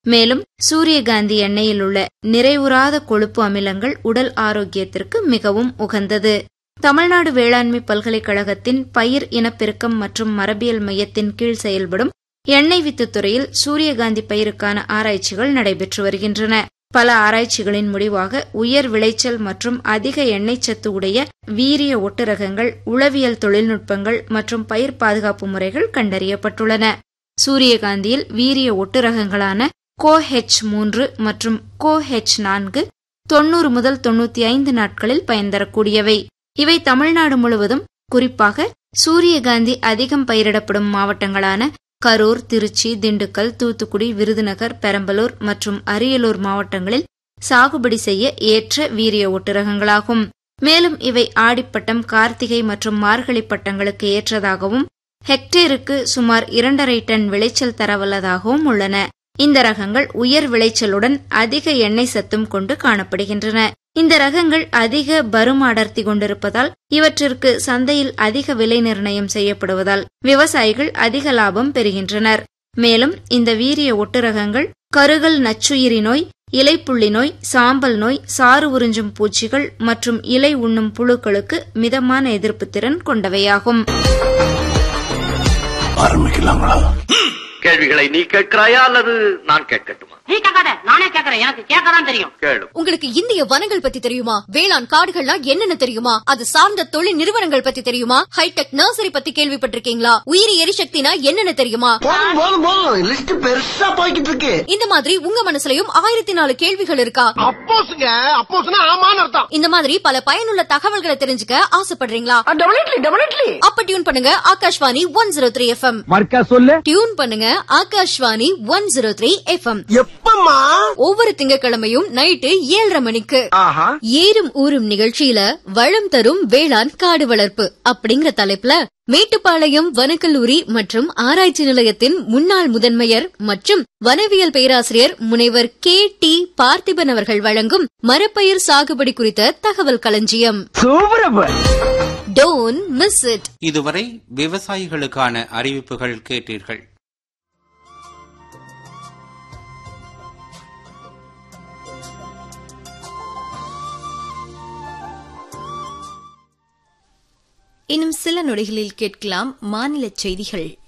மேலும் சூரியகாந்தி எண்ணெயில் உள்ள நிறைவுறாத கொழுப்பு அமிலங்கள் உடல் ஆரோக்கியத்திற்கு மிகவும் உகந்தது தமிழ்நாடு வேளாண்மை பல்கலைக்கழகத்தின் பயிர் இனப்பெருக்கம் மற்றும் மரபியல் மையத்தின் கீழ் செயல்படும் எண்ணெய் வித்து துறையில் சூரியகாந்தி பயிருக்கான ஆராய்ச்சிகள் நடைபெற்று வருகின்றன பல ஆராய்ச்சிகளின் முடிவாக உயர் விளைச்சல் மற்றும் அதிக எண்ணெய் சத்து உடைய வீரிய ஒட்டுரகங்கள் உளவியல் தொழில்நுட்பங்கள் மற்றும் பயிர் பாதுகாப்பு முறைகள் கண்டறியப்பட்டுள்ளன சூரியகாந்தியில் வீரிய ஒட்டுரகங்களான கோ ஹெச் மூன்று மற்றும் கோ ஹெச் நான்கு தொன்னூறு முதல் தொன்னூத்தி ஐந்து நாட்களில் பயன் தரக்கூடியவை இவை தமிழ்நாடு முழுவதும் குறிப்பாக சூரியகாந்தி அதிகம் பயிரிடப்படும் மாவட்டங்களான கரூர் திருச்சி திண்டுக்கல் தூத்துக்குடி விருதுநகர் பெரம்பலூர் மற்றும் அரியலூர் மாவட்டங்களில் சாகுபடி செய்ய ஏற்ற வீரிய ஒட்டுரகங்களாகும் மேலும் இவை ஆடிப்பட்டம் கார்த்திகை மற்றும் மார்கழி பட்டங்களுக்கு ஏற்றதாகவும் ஹெக்டேருக்கு சுமார் இரண்டரை டன் விளைச்சல் தரவல்லதாகவும் உள்ளன இந்த ரகங்கள் உயர் விளைச்சலுடன் அதிக எண்ணெய் சத்தும் கொண்டு காணப்படுகின்றன இந்த ரகங்கள் அதிக பரும் அடர்த்தி கொண்டிருப்பதால் இவற்றிற்கு சந்தையில் அதிக விலை நிர்ணயம் செய்யப்படுவதால் விவசாயிகள் அதிக லாபம் பெறுகின்றனர் மேலும் இந்த வீரிய ஒட்டுரகங்கள் கருகல் நச்சுயிரி நோய் இலைப்புள்ளி நோய் சாம்பல் நோய் சாறு உறிஞ்சும் பூச்சிகள் மற்றும் இலை உண்ணும் புழுக்களுக்கு மிதமான எதிர்ப்பு திறன் கொண்டவையாகும் ஆரம்பிக்கலாங்களா கேள்விகளை நீ கேட்கிறாயா அல்லது நான் கேட்கட்டுமா நீ கேட்காத நானே கேக்குறேன் எனக்கு கேட்கதான் தெரியும் கேளு உங்களுக்கு இந்திய வனங்கள் பத்தி தெரியுமா வேளாண் காடுகள்னா என்னென்ன தெரியுமா அது சார்ந்த தொழில் நிறுவனங்கள் பத்தி தெரியுமா ஹைடெக் நர்சரி பத்தி கேள்விப்பட்டிருக்கீங்களா உயிரி எரிசக்தினா என்னென்ன தெரியுமா போதும் போதும் போதும் லிஸ்ட் பெருசா போய்கிட்டு இருக்கு இந்த மாதிரி உங்க மனசுலயும் ஆயிரத்தி நாலு கேள்விகள் இருக்கா அப்போஸ்ங்க அப்போஸ்னா ஆமான்னு அர்த்தம் இந்த மாதிரி பல பயனுள்ள தகவல்களை தெரிஞ்சுக்க ஆசைப்படுறீங்களா டெபினெட்லி டெபினெட்லி அப்ப டியூன் பண்ணுங்க Akashvani one zero three FM மர்க்கா சொல்லு டியூன் பண்ணுங்க Akashvani one zero three FM எப்பம்மா ஒவ்வொரு திங்கட்கிழமையும் நைட்டு ஏழரை மணிக்கு ஆஹா ஏறும் ஊரும் நிகழ்ச்சியில வளம் தரும் வேளாண் காடு வளர்ப்பு அப்படிங்கிற தலைப்புல மேட்டுப்பாளையம் வனக்கல்லூரி மற்றும் ஆராய்ச்சி நிலையத்தின் முன்னாள் முதன்மையர் மற்றும் வனவியல் பேராசிரியர் முனைவர் கே டி பார்த்திபன் அவர்கள் வழங்கும் மரப்பயிர் சாகுபடி குறித்த தகவல் களஞ்சியம் சூப்பரப்ப டோன் மிஸ் இட் இதுவரை விவசாயிகளுக்கான அறிவிப்புகள் கேட்டீர்கள் இன்னும் சில நொடிகளில் கேட்கலாம் மாநில செய்திகள்